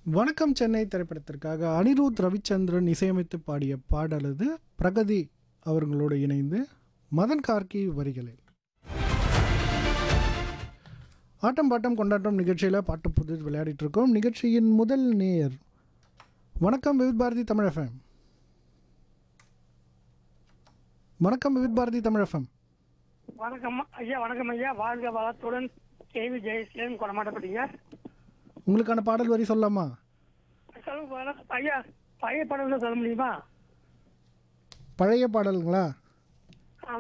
வணக்கம் சென்னை திரைப்படத்திற்காக அனிருத் ரவிச்சந்திரன் இசையமைத்து பாடிய பாடல் இது பிரகதி அவர்களோடு இணைந்து மதன் கார்கி வரிகளில் ஆட்டம் பாட்டம் கொண்டாட்டம் நிகழ்ச்சியில் பாட்டு புது விளையாடிட்டு இருக்கோம் நிகழ்ச்சியின் முதல் நேயர் வணக்கம் விவித் பாரதி தமிழ் எஃப்எம் வணக்கம் விவித் பாரதி தமிழ் எஃப்எம் வணக்கம் ஐயா வணக்கம் ஐயா வாழ்க வளத்துடன் கேவி ஜெயசீலன் கொடமாட்டப்பட்டீங்க உங்களுக்கான பாடல் வரி சொல்லலாமா சொல்லுங்க வணக்கம். ஐயா பழைய படம் சொல்ல முடியுமா பழைய பாடலுங்களா